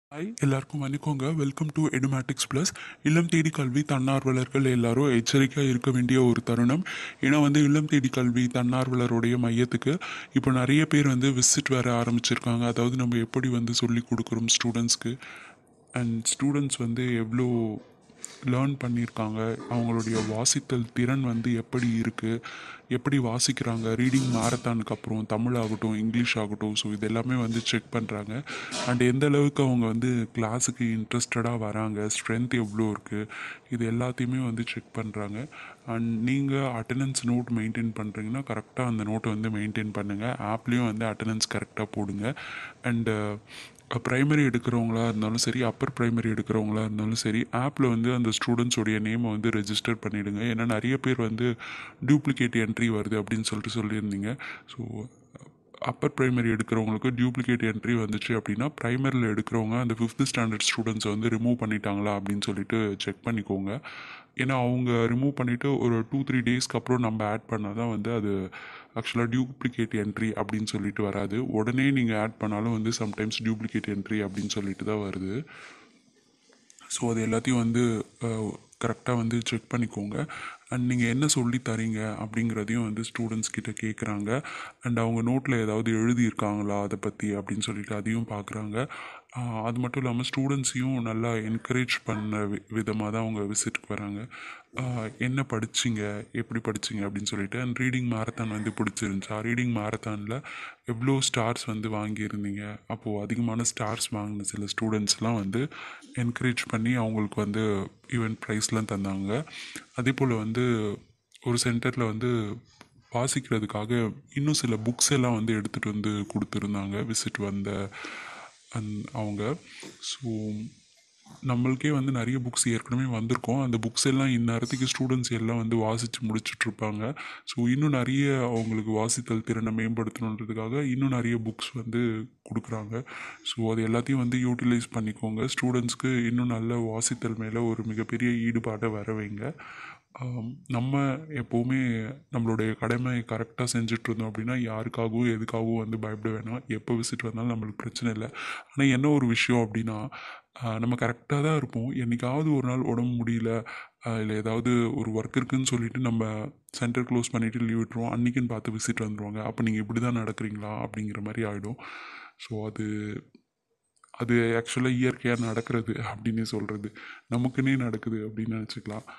hi எல்லாருக்கும் வணக்கங்க welcome to Edumatics plus இல்லம் தேடி கல்வி தன்னார்வலர்கள் எல்லாரும் எச்சரிக்கையாக இருக்க வேண்டிய ஒரு தருணம் ஏன்னா வந்து இல்லம் தேடி கல்வி தன்னார்வலருடைய மையத்துக்கு இப்போ நிறைய பேர் வந்து விசிட் வர ஆரம்பிச்சிருக்காங்க அதாவது நம்ம எப்படி வந்து சொல்லி கொடுக்குறோம் ஸ்டூடெண்ட்ஸ்க்கு அண்ட் ஸ்டூடெண்ட்ஸ் வந்து எவ்வளோ லேர்ன் பண்ணியிருக்காங்க அவங்களுடைய வாசித்தல் திறன் வந்து எப்படி இருக்குது எப்படி வாசிக்கிறாங்க ரீடிங் மாரத்தானுக்கு அப்புறம் தமிழ் ஆகட்டும் இங்கிலீஷ் ஆகட்டும் ஸோ இது எல்லாமே வந்து செக் பண்ணுறாங்க அண்ட் எந்த அளவுக்கு அவங்க வந்து கிளாஸுக்கு இன்ட்ரெஸ்டடாக வராங்க ஸ்ட்ரென்த் எவ்வளோ இருக்குது இது எல்லாத்தையுமே வந்து செக் பண்ணுறாங்க அண்ட் நீங்கள் அட்டண்டன்ஸ் நோட் மெயின்டைன் பண்ணுறீங்கன்னா கரெக்டாக அந்த நோட்டை வந்து மெயின்டைன் பண்ணுங்கள் ஆப்லேயும் வந்து அட்டண்டன்ஸ் கரெக்டாக போடுங்க அண்டு ப்ரைமரி எடுக்கிறவங்களா இருந்தாலும் சரி அப்பர் ப்ரைமரி எடுக்கிறவங்களா இருந்தாலும் சரி ஆப்பில் வந்து அந்த ஸ்டூடெண்ட்ஸோடைய நேமை வந்து ரெஜிஸ்டர் பண்ணிவிடுங்க ஏன்னா நிறைய பேர் வந்து டூப்ளிகேட் என்ட்ரி வருது அப்படின்னு சொல்லிட்டு சொல்லியிருந்தீங்க ஸோ அப்பர் ப்ரைமரி எடுக்கிறவங்களுக்கு டியூப்ளிகேட் என்ட்ரி வந்துச்சு அப்படின்னா ப்ரைமரியில் எடுக்கிறவங்க அந்த ஃபிஃப்த் ஸ்டாண்டர்ட் ஸ்டூடெண்ட்ஸை வந்து ரிமூவ் பண்ணிட்டாங்களா அப்படின்னு சொல்லிட்டு செக் பண்ணிக்கோங்க ஏன்னா அவங்க ரிமூவ் பண்ணிவிட்டு ஒரு டூ த்ரீ டேஸ்க்கு அப்புறம் நம்ம ஆட் பண்ணால் தான் வந்து அது ஆக்சுவலாக டியூப்ளிகேட் என்ட்ரி அப்படின்னு சொல்லிட்டு வராது உடனே நீங்கள் ஆட் பண்ணாலும் வந்து சம்டைம்ஸ் டியூப்ளிகேட் என்ட்ரி அப்படின்னு சொல்லிட்டு தான் வருது ஸோ அது எல்லாத்தையும் வந்து கரெக்டாக வந்து செக் பண்ணிக்கோங்க அண்ட் நீங்கள் என்ன சொல்லி தரீங்க அப்படிங்கிறதையும் வந்து ஸ்டூடெண்ட்ஸ் கிட்ட கேட்குறாங்க அண்ட் அவங்க நோட்டில் ஏதாவது எழுதியிருக்காங்களா அதை பற்றி அப்படின்னு சொல்லிட்டு அதையும் பார்க்குறாங்க அது மட்டும் இல்லாமல் ஸ்டூடெண்ட்ஸையும் நல்லா என்கரேஜ் பண்ண வி விதமாக தான் அவங்க விசிட்டுக்கு வராங்க ஆஹ் என்ன படிச்சிங்க எப்படி படிச்சிங்க அப்படின்னு சொல்லிட்டு அண்ட் ரீடிங் மாரத்தான் வந்து பிடிச்சிருந்துச்சா ரீடிங் மாரத்தானில் எவ்வளோ ஸ்டார்ஸ் வந்து வாங்கியிருந்தீங்க அப்போது அதிகமான ஸ்டார்ஸ் வாங்கின சில ஸ்டூடெண்ட்ஸ்லாம் வந்து என்கரேஜ் பண்ணி அவங்களுக்கு வந்து ஈவெண்ட் ப்ரைஸ்லாம் தந்தாங்க அதே போல் வந்து ஒரு சென்டரில் வந்து வாசிக்கிறதுக்காக இன்னும் சில புக்ஸ் எல்லாம் வந்து எடுத்துகிட்டு வந்து கொடுத்துருந்தாங்க விசிட் வந்த அந் அவங்க ஸோ நம்மளுக்கே வந்து நிறைய புக்ஸ் ஏற்கனவே வந்திருக்கோம் அந்த புக்ஸ் எல்லாம் இந்நேரத்துக்கு ஸ்டூடெண்ட்ஸ் எல்லாம் வந்து வாசித்து முடிச்சிட்ருப்பாங்க ஸோ இன்னும் நிறைய அவங்களுக்கு வாசித்தல் திறனை மேம்படுத்தணுன்றதுக்காக இன்னும் நிறைய புக்ஸ் வந்து கொடுக்குறாங்க ஸோ அது எல்லாத்தையும் வந்து யூட்டிலைஸ் பண்ணிக்கோங்க ஸ்டூடெண்ட்ஸ்க்கு இன்னும் நல்ல வாசித்தல் மேலே ஒரு மிகப்பெரிய ஈடுபாடை வர வைங்க ஆம், நம்ம எப்போவுமே நம்மளுடைய கடமை கரெக்டாக செஞ்சுட்டு இருந்தோம் அப்படின்னா யாருக்காகவும் எதுக்காகவும் வந்து பயப்பட வேணாம் எப்போ விசிட் வந்தாலும் நம்மளுக்கு பிரச்சனை இல்லை ஆனால் என்ன ஒரு விஷயம் அப்படின்னா ஆஹ், நம்ம கரெக்டாக தான் இருப்போம் என்றைக்காவது ஒரு நாள் உடம்பு முடியல இல்லை ஏதாவது ஒரு ஒர்க் இருக்குன்னு சொல்லிட்டு நம்ம சென்டர் க்ளோஸ் பண்ணிவிட்டு லீவ் விட்டுருவோம் அன்றைக்கின்னு பார்த்து விசிட் வந்துடுவாங்க அப்போ நீங்கள் இப்படி தான் நடக்கிறீங்களா அப்படிங்கிற மாதிரி ஆகிடும் ஸோ அது அது ஆக்சுவலாக இயற்கையாக நடக்கிறது அப்படின்னு சொல்கிறது நமக்குன்னே நடக்குது அப்படின்னு நினச்சிக்கலாம்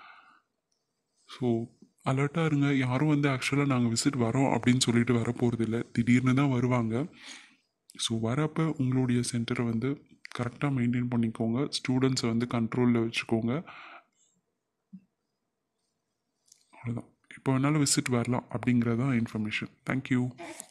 ஸோ அலர்ட்டாக இருங்க யாரும் வந்து ஆக்சுவலாக நாங்கள் விசிட் வரோம் அப்படின்னு சொல்லிட்டு வர போகிறதில்ல திடீர்னு தான் வருவாங்க ஸோ வரப்போ உங்களுடைய சென்டரை வந்து கரெக்டாக மெயின்டைன் பண்ணிக்கோங்க ஸ்டூடெண்ட்ஸை வந்து கண்ட்ரோலில் வச்சுக்கோங்க அவ்வளோதான் இப்போ வேணாலும் விசிட் வரலாம் அப்படிங்கிறது தான் இன்ஃபர்மேஷன் தேங்க்யூ